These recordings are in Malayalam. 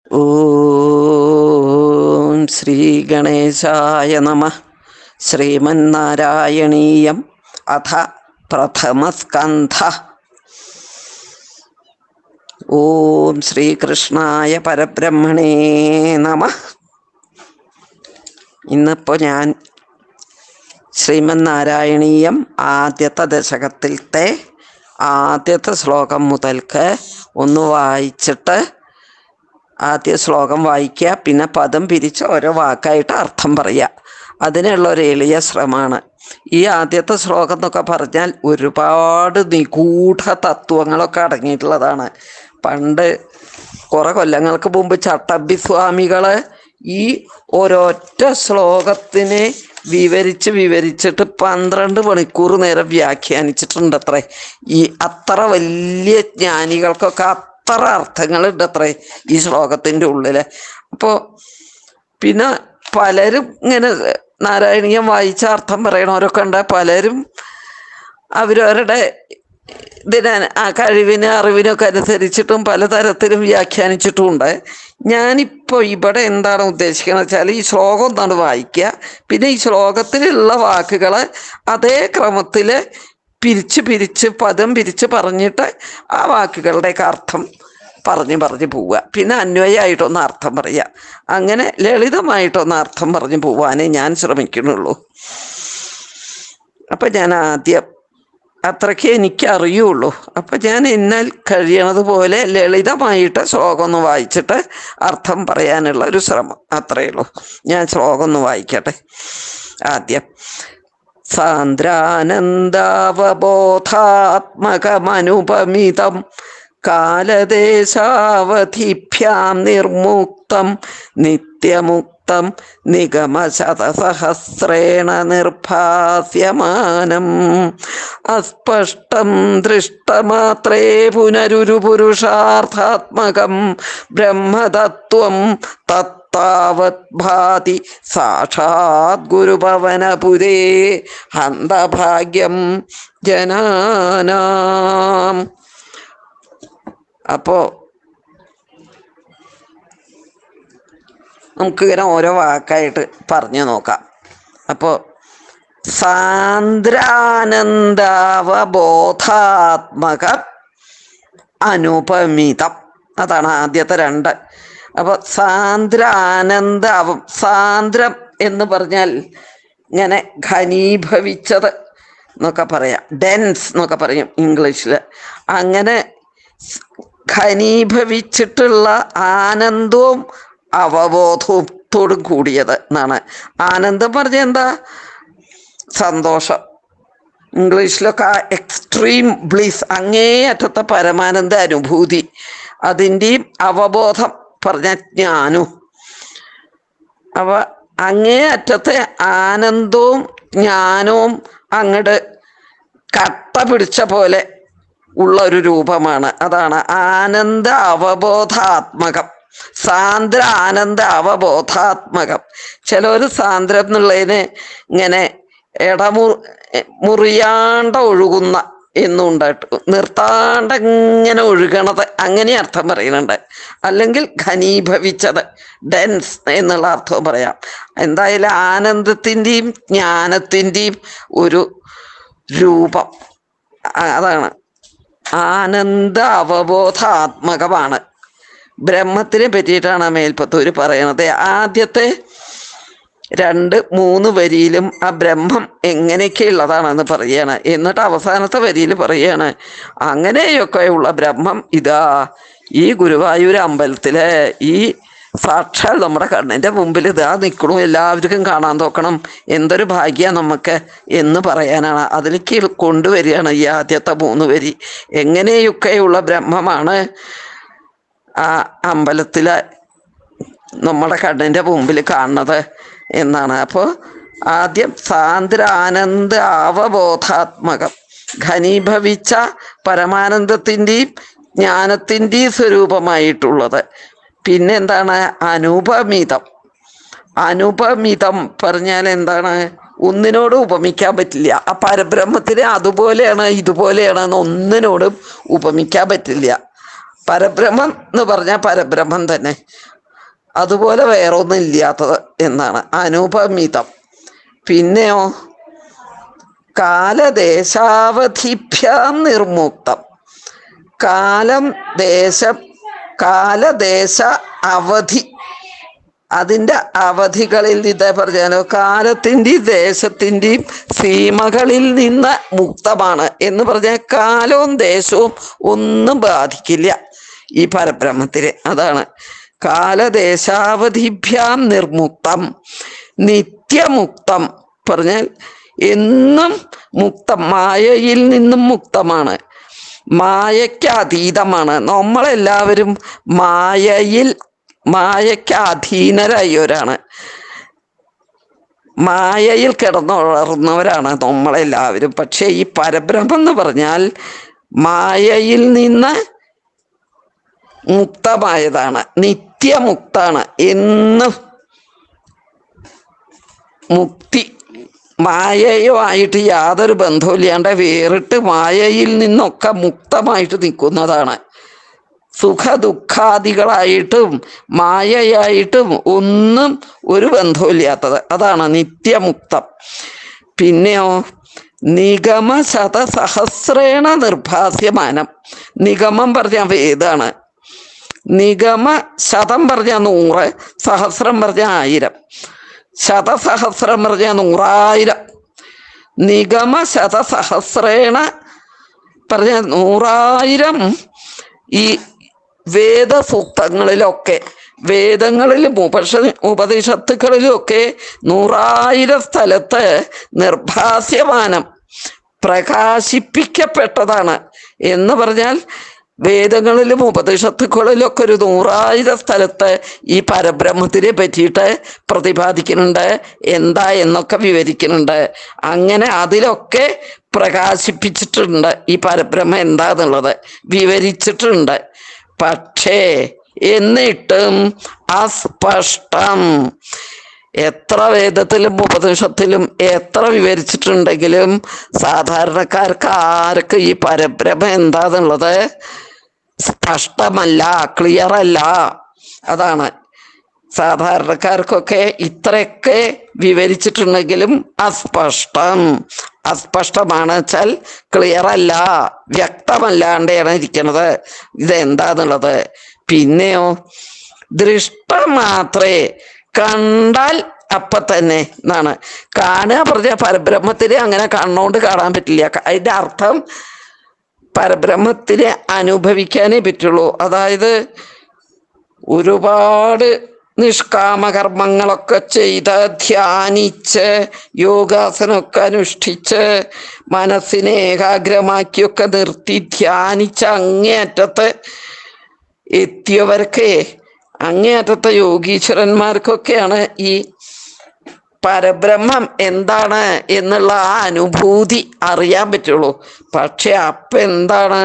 ഓം ശ്രീ ഗണേശായ നമ ശ്രീമന്നാരായണീയം അഥ പ്രഥമസ്കന്ധ ഓം ശ്രീകൃഷ്ണായ പരബ്രഹ്മണേ നമ ഇന്നിപ്പോൾ ഞാൻ ശ്രീമന്നാരായണീയം ആദ്യത്തെ ദശകത്തിലത്തെ ആദ്യത്തെ ശ്ലോകം മുതൽക്ക് ഒന്ന് വായിച്ചിട്ട് ആദ്യ ശ്ലോകം വായിക്കുക പിന്നെ പദം പിരിച്ച് ഓരോ വാക്കായിട്ട് അർത്ഥം പറയുക അതിനുള്ള ഒരു എളിയ ശ്രമമാണ് ഈ ആദ്യത്തെ ശ്ലോകം എന്നൊക്കെ പറഞ്ഞാൽ ഒരുപാട് നിഗൂഢ തത്വങ്ങളൊക്കെ അടങ്ങിയിട്ടുള്ളതാണ് പണ്ട് കുറെ കൊല്ലങ്ങൾക്ക് മുമ്പ് ചട്ടമ്പി സ്വാമികള് ഈ ഒരൊറ്റ ശ്ലോകത്തിനെ വിവരിച്ച് വിവരിച്ചിട്ട് പന്ത്രണ്ട് മണിക്കൂർ നേരം വ്യാഖ്യാനിച്ചിട്ടുണ്ട് അത്രേ ഈ അത്ര വലിയ ജ്ഞാനികൾക്കൊക്കെ അത്ര അർത്ഥങ്ങളുണ്ട് അത്രേ ഈ ശ്ലോകത്തിൻ്റെ ഉള്ളില് അപ്പോൾ പിന്നെ പലരും ഇങ്ങനെ നാരായണീയം വായിച്ച അർത്ഥം പറയണവരൊക്കെ ഉണ്ട് പലരും അവരവരുടെ ഇതിന് ആ കഴിവിന് അറിവിനൊക്കെ അനുസരിച്ചിട്ടും പലതരത്തിലും വ്യാഖ്യാനിച്ചിട്ടുമുണ്ട് ഞാനിപ്പോൾ ഇവിടെ എന്താണ് ഉദ്ദേശിക്കുന്നത് വെച്ചാൽ ഈ ശ്ലോകം ഒന്നാണ് വായിക്കുക പിന്നെ ഈ ശ്ലോകത്തിലുള്ള വാക്കുകൾ അതേ ക്രമത്തിൽ പിരിച്ച് പിരിച്ച് പദം പിരിച്ച് പറഞ്ഞിട്ട് ആ വാക്കുകളുടെയൊക്കെ അർത്ഥം പറഞ്ഞ് പറഞ്ഞ് പോവുക പിന്നെ അന്വയമായിട്ടൊന്ന് അർത്ഥം പറയുക അങ്ങനെ ലളിതമായിട്ടൊന്ന് അർത്ഥം പറഞ്ഞ് പോവാനേ ഞാൻ ശ്രമിക്കുന്നുള്ളൂ അപ്പം ഞാൻ ആദ്യം അത്രയ്ക്ക് എനിക്ക് അറിയുള്ളൂ അപ്പം ഞാൻ എന്നാൽ കഴിയണത് പോലെ ലളിതമായിട്ട് ശ്ലോകം ഒന്ന് വായിച്ചിട്ട് അർത്ഥം പറയാനുള്ള ഒരു ശ്രമം അത്രയേ ഉള്ളൂ ഞാൻ ശ്ലോകം ഒന്ന് വായിക്കട്ടെ ആദ്യം സാന്ദ്രാനന്ദാവബോധാത്മകമനുപമിതം കാലദേശാവധിഭ്യാം നിർമുക്തം നിത്യമുക്തം നിഗമശതസഹസ്രേണ നിർഭാസ്യമാനം അസ്പഷ്ടം ദൃഷ്ടമാത്രേ പുനരുരു പുരുഷാർത്ഥാത്മകം ബ്രഹ്മതത്വം തത്താവത് ഭാതി സാക്ഷാത് ഗുരുഭവനപുരേ ഹന്തഭാഗ്യം ജനാനാം അപ്പോ നമുക്കിങ്ങനെ ഓരോ വാക്കായിട്ട് പറഞ്ഞു നോക്കാം അപ്പോൾ സാന്ദ്രാനന്ദാവബോധാത്മക അനുപമിതം അതാണ് ആദ്യത്തെ രണ്ട് അപ്പോൾ സാന്ദ്ര ആനന്ദാവം സാന്ദ്രം എന്ന് പറഞ്ഞാൽ ഇങ്ങനെ ഘനീഭവിച്ചത് എന്നൊക്കെ പറയാം ഡെൻസ് എന്നൊക്കെ പറയും ഇംഗ്ലീഷിൽ അങ്ങനെ ഘനീഭവിച്ചിട്ടുള്ള ആനന്ദവും അവബോധത്തോടും കൂടിയത് എന്നാണ് ആനന്ദം പറഞ്ഞ എന്താ സന്തോഷം ഇംഗ്ലീഷിലൊക്കെ ആ എക്സ്ട്രീം ബ്ലിസ് അങ്ങേയറ്റത്തെ പരമാനന്ദ അനുഭൂതി അതിൻ്റെയും അവബോധം പറഞ്ഞ ജ്ഞാനവും അവ അങ്ങേയറ്റത്തെ ആനന്ദവും ജ്ഞാനവും അങ്ങട് കട്ട പിടിച്ച പോലെ ഉള്ള ഒരു രൂപമാണ് അതാണ് ആനന്ദ അവബോധാത്മകം സാന്ദ്ര ആനന്ദ അവബോധാത്മകം ചിലർ സാന്ദ്രം എന്നുള്ളതിന് ഇങ്ങനെ ഇടമു മുറിയാണ്ട ഒഴുകുന്ന എന്നും ഉണ്ടായിട്ട് നിർത്താണ്ട് ഇങ്ങനെ ഒഴുകണത് അങ്ങനെ അർത്ഥം പറയുന്നുണ്ട് അല്ലെങ്കിൽ ഘനീഭവിച്ചത് ഡെൻസ് എന്നുള്ള അർത്ഥവും പറയാം എന്തായാലും ആനന്ദത്തിൻ്റെയും ജ്ഞാനത്തിൻ്റെയും ഒരു രൂപം അതാണ് ആനന്ദ അവബോധാത്മകമാണ് ബ്രഹ്മത്തിനെ പറ്റിയിട്ടാണ് മേൽപ്പത്തൂര് പറയണത് ആദ്യത്തെ രണ്ട് മൂന്ന് വരിയിലും ആ ബ്രഹ്മം എങ്ങനെയൊക്കെയുള്ളതാണെന്ന് പറയാണ് എന്നിട്ട് അവസാനത്തെ വരിയിൽ പറയാണ് അങ്ങനെയൊക്കെയുള്ള ബ്രഹ്മം ഇതാ ഈ ഗുരുവായൂർ അമ്പലത്തിലെ ഈ സാക്ഷാൽ നമ്മുടെ കണ്ണിൻ്റെ മുമ്പിൽ ഇതാ നിൽക്കണു എല്ലാവർക്കും കാണാൻ നോക്കണം എന്തൊരു ഭാഗ്യ നമുക്ക് എന്ന് പറയാനാണ് അതിലേക്ക് കൊണ്ടുവരികയാണ് ഈ ആദ്യത്തെ മൂന്ന് വരി എങ്ങനെയൊക്കെയുള്ള ബ്രഹ്മമാണ് ആ അമ്പലത്തിലെ നമ്മുടെ കണ്ണിൻ്റെ മുമ്പിൽ കാണുന്നത് എന്നാണ് അപ്പോൾ ആദ്യം സാന്ദ്ര ആനന്ദ അവബോധാത്മകം ഘനീഭവിച്ച പരമാനന്ദത്തിൻ്റെയും ജ്ഞാനത്തിൻ്റെയും സ്വരൂപമായിട്ടുള്ളത് പിന്നെ എന്താണ് അനുപമിതം അനുപമിതം പറഞ്ഞാൽ എന്താണ് ഒന്നിനോട് ഉപമിക്കാൻ പറ്റില്ല ആ പരബ്രഹ്മത്തിന് അതുപോലെയാണ് ഇതുപോലെയാണ് എന്ന് ഒന്നിനോടും ഉപമിക്കാൻ പറ്റില്ല പരബ്രഹ്മം എന്ന് പറഞ്ഞാൽ പരബ്രഹ്മം തന്നെ അതുപോലെ വേറെ ഒന്നും ഇല്ലാത്തത് എന്നാണ് അനുപമിതം പിന്നെയോ കാലദേശാവധിഭ്യാം നിർമുക്തം കാലം ദേശം കാലദേശ അവധി അതിൻ്റെ അവധികളിൽ ഇതേ പറഞ്ഞാലോ കാലത്തിൻ്റെയും ദേശത്തിൻ്റെയും സീമകളിൽ നിന്ന് മുക്തമാണ് എന്ന് പറഞ്ഞാൽ കാലവും ദേശവും ഒന്നും ബാധിക്കില്ല ഈ പരബ്രഹ്മത്തിന് അതാണ് കാലദേശാവധിഭ്യാം നിർമുക്തം നിത്യമുക്തം പറഞ്ഞാൽ എന്നും മുക്തം മായയിൽ നിന്നും മുക്തമാണ് മായയ്ക്ക് അതീതമാണ് നമ്മളെല്ലാവരും മായയിൽ മായയ്ക്ക് അധീനരായവരാണ് മായയിൽ കിടന്നുണർന്നവരാണ് നമ്മളെല്ലാവരും പക്ഷേ ഈ പരബ്രഹ്മം എന്ന് പറഞ്ഞാൽ മായയിൽ നിന്ന് മുക്തമായതാണ് നിത്യമുക്താണ് എന്നും മുക്തി മായയുമായിട്ട് യാതൊരു ബന്ധവും ഇല്ലാണ്ട് വേറിട്ട് മായയിൽ നിന്നൊക്കെ മുക്തമായിട്ട് നിൽക്കുന്നതാണ് സുഖ ദുഃഖാദികളായിട്ടും മായയായിട്ടും ഒന്നും ഒരു ബന്ധവുമില്ലാത്തത് അതാണ് നിത്യമുക്തം പിന്നെയോ നിഗമ ശതസഹസ്രേണ നിർഭാസ്യമാനം നിഗമം പറഞ്ഞ വേദാണ് നിഗമ ശതം പറഞ്ഞ നൂറ് സഹസ്രം പറഞ്ഞ ആയിരം ശതസഹസ്രം പറഞ്ഞ നൂറായിരം നിഗമ ശതസഹസ്രേണ പറഞ്ഞ നൂറായിരം ഈ വേദസൂക്തങ്ങളിലൊക്കെ വേദങ്ങളിലും ഉപഷ ഉപനിഷത്തുക്കളിലും ഒക്കെ നൂറായിരം സ്ഥലത്ത് നിർഭാസ്യമാനം പ്രകാശിപ്പിക്കപ്പെട്ടതാണ് എന്ന് പറഞ്ഞാൽ വേദങ്ങളിലും ഉപനിഷത്തുക്കളിലും ഒക്കെ ഒരു നൂറായിരം സ്ഥലത്ത് ഈ പരബ്രഹ്മത്തിനെ പറ്റിയിട്ട് പ്രതിപാദിക്കുന്നുണ്ട് എന്താ എന്നൊക്കെ വിവരിക്കുന്നുണ്ട് അങ്ങനെ അതിലൊക്കെ പ്രകാശിപ്പിച്ചിട്ടുണ്ട് ഈ പരബ്രഹ്മം എന്താന്നുള്ളത് വിവരിച്ചിട്ടുണ്ട് പക്ഷേ എന്നിട്ടും അസ്പഷ്ടം എത്ര വേദത്തിലും ഉപനിഷത്തിലും എത്ര വിവരിച്ചിട്ടുണ്ടെങ്കിലും സാധാരണക്കാർക്ക് ആർക്ക് ഈ പരബ്രഹ്മം എന്താന്നുള്ളത് സ്പഷ്ടമല്ല ക്ലിയർ അല്ല അതാണ് സാധാരണക്കാർക്കൊക്കെ ഇത്രയൊക്കെ വിവരിച്ചിട്ടുണ്ടെങ്കിലും അസ്പഷ്ടം അസ്പഷ്ടമാണ് വെച്ചാൽ ക്ലിയർ അല്ല വ്യക്തമല്ലാണ്ടാണ് ഇരിക്കുന്നത് ഇതെന്താന്നുള്ളത് പിന്നെയോ ദൃഷ്ട മാത്രേ കണ്ടാൽ അപ്പൊ തന്നെ എന്നാണ് കാണുക പറഞ്ഞ പരബ്രഹ്മത്തിന് അങ്ങനെ കണ്ണോണ്ട് കാണാൻ പറ്റില്ല അതിന്റെ അർത്ഥം പരബ്രഹ്മത്തിനെ അനുഭവിക്കാനേ പറ്റുള്ളൂ അതായത് ഒരുപാട് നിഷ്കാമകർമ്മങ്ങളൊക്കെ ചെയ്ത് ധ്യാനിച്ച് യോഗാസനമൊക്കെ അനുഷ്ഠിച്ച് മനസ്സിനെ ഏകാഗ്രമാക്കിയൊക്കെ നിർത്തി ധ്യാനിച്ച് അങ്ങേയറ്റത്ത് എത്തിയവർക്ക് അങ്ങേയറ്റത്തെ യോഗീശ്വരന്മാർക്കൊക്കെയാണ് ഈ പരബ്രഹ്മം എന്താണ് എന്നുള്ള ആ അനുഭൂതി അറിയാൻ പറ്റുള്ളൂ പക്ഷെ അപ്പൊ എന്താണ്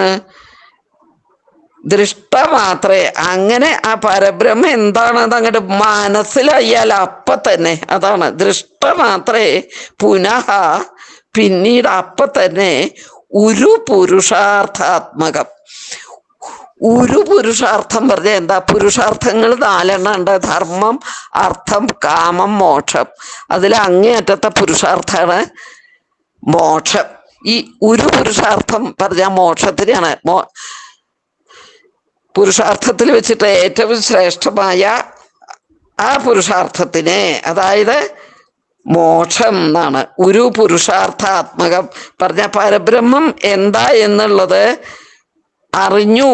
ദൃഷ്ട മാത്രേ അങ്ങനെ ആ പരബ്രഹ്മം എന്താണെന്ന് അങ്ങോട്ട് മനസ്സിലായാൽ അപ്പൊ തന്നെ അതാണ് ദൃഷ്ട മാത്രേ പുനഃ പിന്നീട് അപ്പൊ തന്നെ ഒരു പുരുഷാർത്ഥാത്മകം ഒരു പുരുഷാർത്ഥം പറഞ്ഞ എന്താ പുരുഷാർത്ഥങ്ങൾ നാലെണ്ണം ഉണ്ട് ധർമ്മം അർത്ഥം കാമം മോക്ഷം അതിൽ അങ്ങേയറ്റത്തെ പുരുഷാർത്ഥാണ് മോക്ഷം ഈ ഒരു പുരുഷാർത്ഥം പറഞ്ഞ മോക്ഷത്തിനാണ് മോ പുരുഷാർത്ഥത്തിൽ വെച്ചിട്ട് ഏറ്റവും ശ്രേഷ്ഠമായ ആ പുരുഷാർത്ഥത്തിനെ അതായത് മോക്ഷം എന്നാണ് ഒരു പുരുഷാർത്ഥാത്മകം പറഞ്ഞ പരബ്രഹ്മം എന്താ എന്നുള്ളത് അറിഞ്ഞു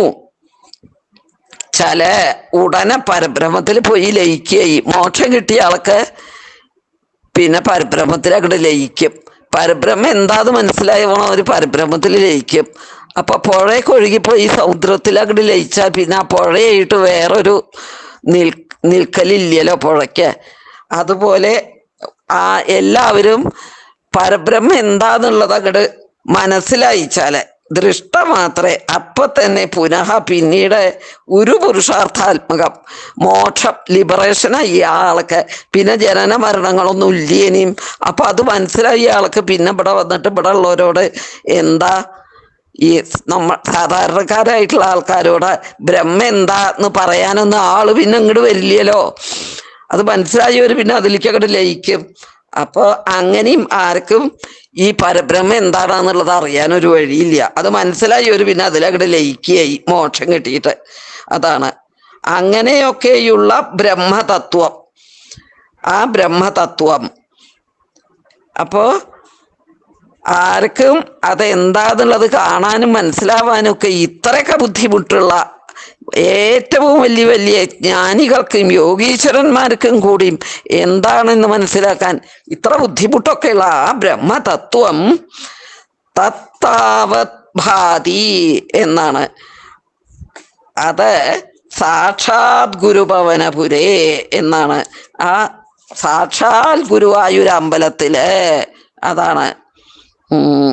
ചില ഉടനെ പരബ്രഹ്മത്തിൽ പോയി ലയിക്കുകയായി മോക്ഷം കിട്ടിയ ആൾക്ക് പിന്നെ പരബ്രഹ്മത്തിൽ അങ്ങോട്ട് ലയിക്കും പരബ്രഹ്മം എന്താന്ന് മനസ്സിലായി വേണം ഒരു പരബ്രഹ്മത്തിൽ ലയിക്കും അപ്പൊ പുഴയൊക്കെ ഒഴുകിപ്പോയി സമുദ്രത്തിൽ അങ്ങോട്ട് ലയിച്ചാൽ പിന്നെ ആ പുഴയായിട്ട് വേറൊരു നിൽ നിൽക്കലില്ലല്ലോ പുഴയ്ക്ക് അതുപോലെ ആ എല്ലാവരും പരബ്രഹ്മം എന്താന്നുള്ളത് അങ്ങോട്ട് മനസ്സിലായിച്ചാല് ദൃഷ്ട മാത്രേ അപ്പൊ തന്നെ പുനഃ പിന്നീട് ഒരു പുരുഷാർത്ഥാത്മകം മോക്ഷം ലിബറേഷനായി ആൾക്ക് പിന്നെ ജനന മരണങ്ങളൊന്നും ഇല്ലേനിയും അപ്പൊ അത് മനസ്സിലായി ആൾക്ക് പിന്നെ ഇവിടെ വന്നിട്ട് ഇവിടെ ഉള്ളവരോട് എന്താ ഈ നമ്മ സാധാരണക്കാരായിട്ടുള്ള ആൾക്കാരോട് ബ്രഹ്മ എന്താ എന്ന് പറയാനൊന്നും ആള് പിന്നെ ഇങ്ങോട്ട് വരില്ലല്ലോ അത് മനസ്സിലായവർ പിന്നെ അതിലേക്ക് അങ്ങോട്ട് ലയിക്കും അപ്പോൾ അങ്ങനെയും ആർക്കും ഈ പരബ്രഹ്മം എന്താണെന്നുള്ളത് അറിയാനൊരു വഴിയില്ല അത് മനസ്സിലായവർ പിന്നെ അതിലങ്ങോട്ട് ലയിക്കുകയായി മോക്ഷം കിട്ടിയിട്ട് അതാണ് അങ്ങനെയൊക്കെയുള്ള ബ്രഹ്മതത്വം ആ ബ്രഹ്മതത്വം അപ്പോ ആർക്കും അതെന്താന്നുള്ളത് കാണാനും മനസ്സിലാവാനും ഒക്കെ ഇത്രയൊക്കെ ബുദ്ധിമുട്ടുള്ള ഏറ്റവും വലിയ വലിയ ജ്ഞാനികൾക്കും യോഗീശ്വരന്മാർക്കും കൂടിയും എന്താണെന്ന് മനസ്സിലാക്കാൻ ഇത്ര ബുദ്ധിമുട്ടൊക്കെയുള്ള ആ ബ്രഹ്മതത്വം തത്താവത് ഭാതി എന്നാണ് അത് സാക്ഷാത് ഗുരുഭവനപുരേ എന്നാണ് ആ സാക്ഷാൽ ഗുരുവായൂർ അമ്പലത്തില് അതാണ് ഉം.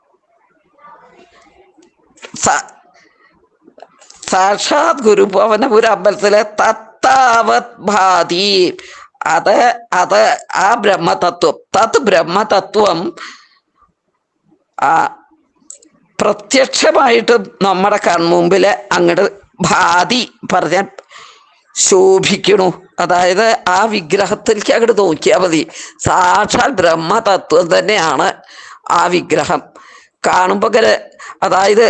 സ- സാക്ഷാത് ഗുരുഭവനപുര അമ്പലത്തിലെ തത്താവത് ഭാതി അത് അത് ആ ബ്രഹ്മതത്വം തത് ബ്രഹ്മതത്വം ആ പ്രത്യക്ഷമായിട്ട് നമ്മുടെ കൺമുമ്പില് അങ്ങോട്ട് ഭാതി പറഞ്ഞ ശോഭിക്കണു അതായത് ആ വിഗ്രഹത്തിലേക്ക് അങ്ങോട്ട് നോക്കിയാൽ മതി സാക്ഷാൽ ബ്രഹ്മതത്വം തന്നെയാണ് ആ വിഗ്രഹം കാണുമ്പോൾ ഇങ്ങനെ അതായത്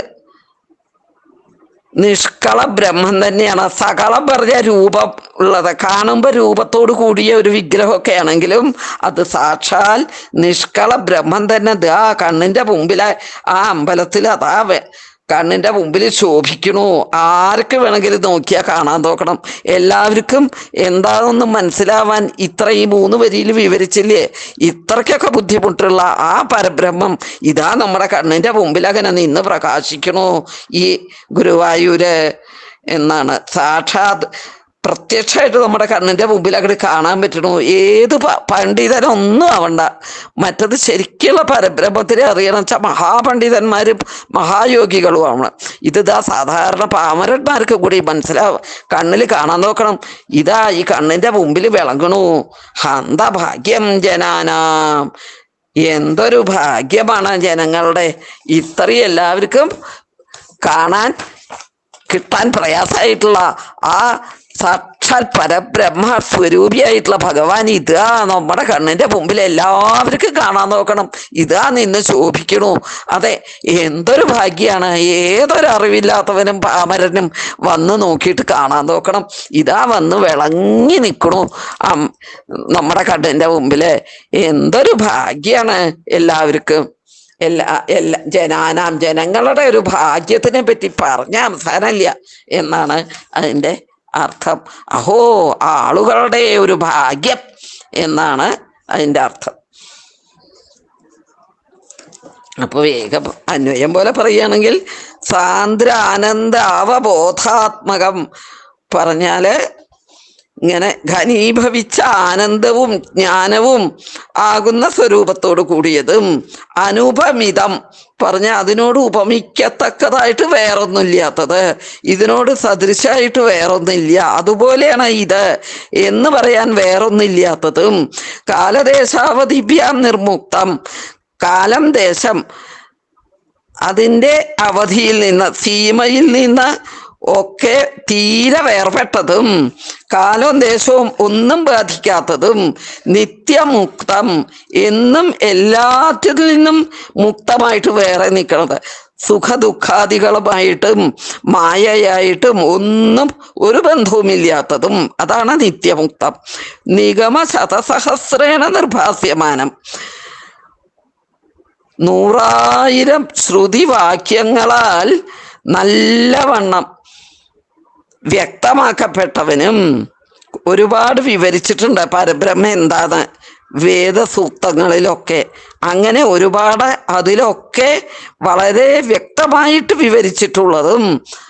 നിഷ്കള ബ്രഹ്മം തന്നെയാണ് സകളം പറഞ്ഞ രൂപം ഉള്ളത് കാണുമ്പോൾ രൂപത്തോട് കൂടിയ ഒരു വിഗ്രഹമൊക്കെ ആണെങ്കിലും അത് സാക്ഷാൽ നിഷ്കള ബ്രഹ്മം തന്നെ ദാ കണ്ണിന്റെ മുമ്പിലെ ആ അമ്പലത്തിൽ അതാ വെ- കണ്ണിന്റെ മുമ്പിൽ ശോഭിക്കണു ആർക്ക് വേണമെങ്കിലും നോക്കിയാൽ കാണാൻ നോക്കണം എല്ലാവർക്കും എന്താണെന്ന് മനസ്സിലാവാൻ ഇത്ര ഈ മൂന്ന് വരിയിൽ വിവരിച്ചില്ലേ ഇത്രയ്ക്കൊക്കെ ബുദ്ധിമുട്ടുള്ള ആ പരബ്രഹ്മം ഇതാ നമ്മുടെ കണ്ണിന്റെ മുമ്പിൽ അങ്ങനെ നിന്ന് പ്രകാശിക്കണു ഈ ഗുരുവായൂര് എന്നാണ് സാക്ഷാത് പ്രത്യക്ഷമായിട്ട് നമ്മുടെ കണ്ണിന്റെ മുമ്പിൽ അങ്ങോട്ട് കാണാൻ പറ്റണു ഏത് പ- പണ്ഡിതനൊന്നും ആവണ്ട മറ്റത് ശരിക്കുള്ള പരബ്രഹ്മത്തിനെ അറിയണം വെച്ചാൽ മഹാപണ്ഡിതന്മാരും മഹായോഗികളും ആവണം ഇത് ഇതാ സാധാരണ പാമരന്മാർക്ക് കൂടി മനസ്സിലാവും കണ്ണിൽ കാണാൻ നോക്കണം ഇതാ ഈ കണ്ണിന്റെ മുമ്പിൽ വിളങ്ങണു ഹന്ത ഭാഗ്യം ജനാനാം എന്തൊരു ഭാഗ്യമാണ് ജനങ്ങളുടെ ഇത്രയും എല്ലാവർക്കും കാണാൻ കിട്ടാൻ പ്രയാസമായിട്ടുള്ള ആ സാക്ഷാൽ പരബ്രഹ്മ സ്വരൂപിയായിട്ടുള്ള ഭഗവാൻ ഇതാ നമ്മുടെ കണ്ണിന്റെ മുമ്പിൽ എല്ലാവർക്കും കാണാൻ നോക്കണം ഇതാ നിന്ന് ശോഭിക്കണു അതെ എന്തൊരു ഭാഗ്യാണ് ഏതൊരു അറിവില്ലാത്തവനും പാമരനും വന്ന് നോക്കിയിട്ട് കാണാൻ നോക്കണം ഇതാ വന്ന് വിളങ്ങി നിൽക്കണു അം- നമ്മുടെ കണ്ണിന്റെ മുമ്പില് എന്തൊരു ഭാഗ്യാണ് എല്ലാവർക്കും എല്ലാ എല്ലാ ജനാനാം ജനങ്ങളുടെ ഒരു ഭാഗ്യത്തിനെ പറ്റി പറഞ്ഞ അവസാനമില്ല എന്നാണ് അതിൻ്റെ അർത്ഥം അഹോ ആളുകളുടെ ഒരു ഭാഗ്യം എന്നാണ് അതിൻ്റെ അർത്ഥം അപ്പൊ വേഗം അന്വയം പോലെ പറയുകയാണെങ്കിൽ സാന്ദ്ര ആനന്ദ അവബോധാത്മകം പറഞ്ഞാല് ഇങ്ങനെ ഘനീഭവിച്ച ആനന്ദവും ജ്ഞാനവും ആകുന്ന സ്വരൂപത്തോട് കൂടിയതും അനുപമിതം പറഞ്ഞ അതിനോട് ഉപമിക്കത്തക്കതായിട്ട് വേറൊന്നുമില്ലാത്തത് ഇതിനോട് സദൃശമായിട്ട് വേറൊന്നില്ല അതുപോലെയാണ് ഇത് എന്ന് പറയാൻ വേറൊന്നില്ലാത്തതും കാലദേശാവധിഭ്യാം നിർമുക്തം കാലം ദേശം അതിൻ്റെ അവധിയിൽ നിന്ന് സീമയിൽ നിന്ന് ഒക്കെ തീരെ വേർപെട്ടതും കാലവും ദേശവും ഒന്നും ബാധിക്കാത്തതും നിത്യമുക്തം എന്നും എല്ലാറ്റിൽ നിന്നും മുക്തമായിട്ട് വേറെ നിൽക്കുന്നത് സുഖദുഃഖാദികളുമായിട്ടും മായയായിട്ടും ഒന്നും ഒരു ബന്ധവുമില്ലാത്തതും അതാണ് നിത്യമുക്തം നിഗമ ശതസഹസ്രേണ നിർഭാസ്യമാനം നൂറായിരം ശ്രുതിവാക്യങ്ങളാൽ നല്ലവണ്ണം വ്യക്തമാക്കപ്പെട്ടവനും ഒരുപാട് വിവരിച്ചിട്ടുണ്ട് പരബ്രഹ്മ എന്താണ് വേദസൂക്തങ്ങളിലൊക്കെ അങ്ങനെ ഒരുപാട് അതിലൊക്കെ വളരെ വ്യക്തമായിട്ട് വിവരിച്ചിട്ടുള്ളതും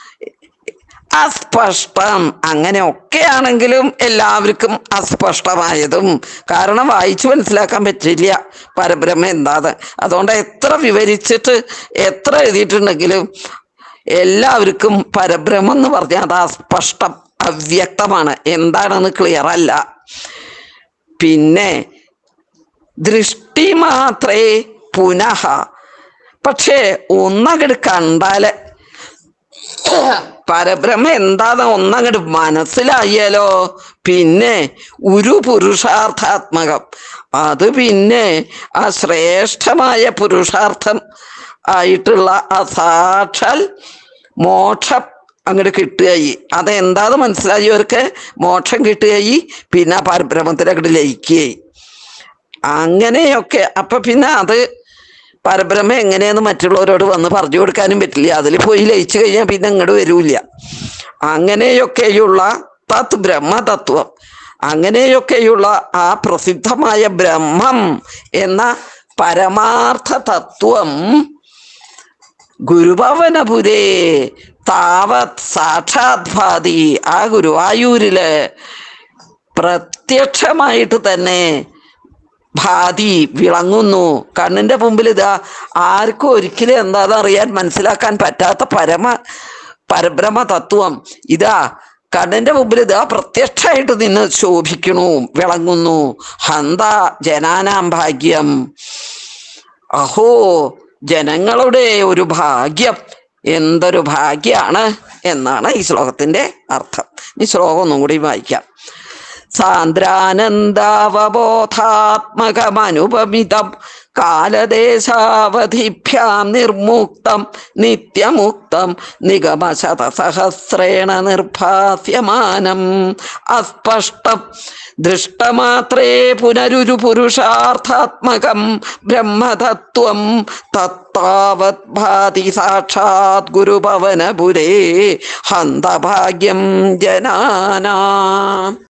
അസ്പഷ്ടം അങ്ങനെയൊക്കെ ആണെങ്കിലും എല്ലാവർക്കും അസ്പഷ്ടമായതും കാരണം വായിച്ചു മനസ്സിലാക്കാൻ പറ്റില്ല പരബ്രഹ്മ എന്താത് അതുകൊണ്ട് എത്ര വിവരിച്ചിട്ട് എത്ര എഴുതിയിട്ടുണ്ടെങ്കിലും എല്ലാവർക്കും പരബ്രഹ്മം എന്ന് പറഞ്ഞാൽ അത് അസ്പഷ്ടം അവ്യക്തമാണ് എന്താണെന്ന് ക്ലിയർ അല്ല പിന്നെ ദൃഷ്ടി മാത്രേ പുനഃ പക്ഷേ ഒന്നങ്ങട് കണ്ടാല് പരബ്രഹ്മ എന്താന്ന് ഒന്നങ്ങട് മനസ്സിലായാലോ പിന്നെ ഒരു പുരുഷാർത്ഥാത്മകം അത് പിന്നെ ആ ശ്രേഷ്ഠമായ പുരുഷാർത്ഥം ആയിട്ടുള്ള ആ സാക്ഷാൽ മോക്ഷം അങ്ങോട്ട് കിട്ടുകയായി അതെന്താന്ന് മനസ്സിലായവർക്ക് മോക്ഷം കിട്ടുകയായി പിന്നെ ആ പരബ്രഹ്മത്തിൽ അങ്ങോട്ട് ലയിക്കുകയായി അങ്ങനെയൊക്കെ അപ്പൊ പിന്നെ അത് പരബ്രഹ്മ എങ്ങനെയെന്ന് മറ്റുള്ളവരോട് വന്ന് പറഞ്ഞു കൊടുക്കാനും പറ്റില്ല അതിൽ പോയി ലയിച്ചു കഴിഞ്ഞാൽ പിന്നെ ഇങ്ങോട്ട് വരൂല അങ്ങനെയൊക്കെയുള്ള തത് ബ്രഹ്മതത്വം അങ്ങനെയൊക്കെയുള്ള ആ പ്രസിദ്ധമായ ബ്രഹ്മം എന്ന പരമാർത്ഥ തത്വം ഗുരുഭവനപുരേ താവത് സാക്ഷാത് ഭാതി ആ ഗുരുവായൂരില് പ്രത്യക്ഷമായിട്ട് തന്നെ ഭാതി വിളങ്ങുന്നു കണ്ണിന്റെ മുമ്പിൽ ഇതാ ആർക്കും ഒരിക്കലും എന്താണെന്ന് അറിയാൻ മനസ്സിലാക്കാൻ പറ്റാത്ത പരമ പരബ്രഹ്മ തത്വം ഇതാ കണ്ണിന്റെ മുമ്പിൽ ഇതാ പ്രത്യക്ഷമായിട്ട് നിന്ന് ശോഭിക്കണു വിളങ്ങുന്നു ഹന്ത ജനാനാം ഭാഗ്യം അഹോ ജനങ്ങളുടെ ഒരു ഭാഗ്യം എന്തൊരു ഭാഗ്യാണ് എന്നാണ് ഈ ശ്ലോകത്തിന്റെ അർത്ഥം ഈ ശ്ലോകം ഒന്നും കൂടി വായിക്കാം സാന്ദ്രാനന്ദാവബോധാത്മകമനുപമിതം കാലദേശാവധിഭ്യാം നിർമുക്തം നിത്യമുക്തം നിഗമശതസഹസ്രേണ നിർഭാസ്യമാനം അസ്പഷ്ടം ദൃഷ്ടമാത്രേ പുനരുരു പുരുഷാർത്ഥാത്മകം ബ്രഹ്മതത്വം തത്താവത് ഭാതി സാക്ഷാത് ഗുരുഭവനപുരേ ഹന്തഭാഗ്യം ജനാനാം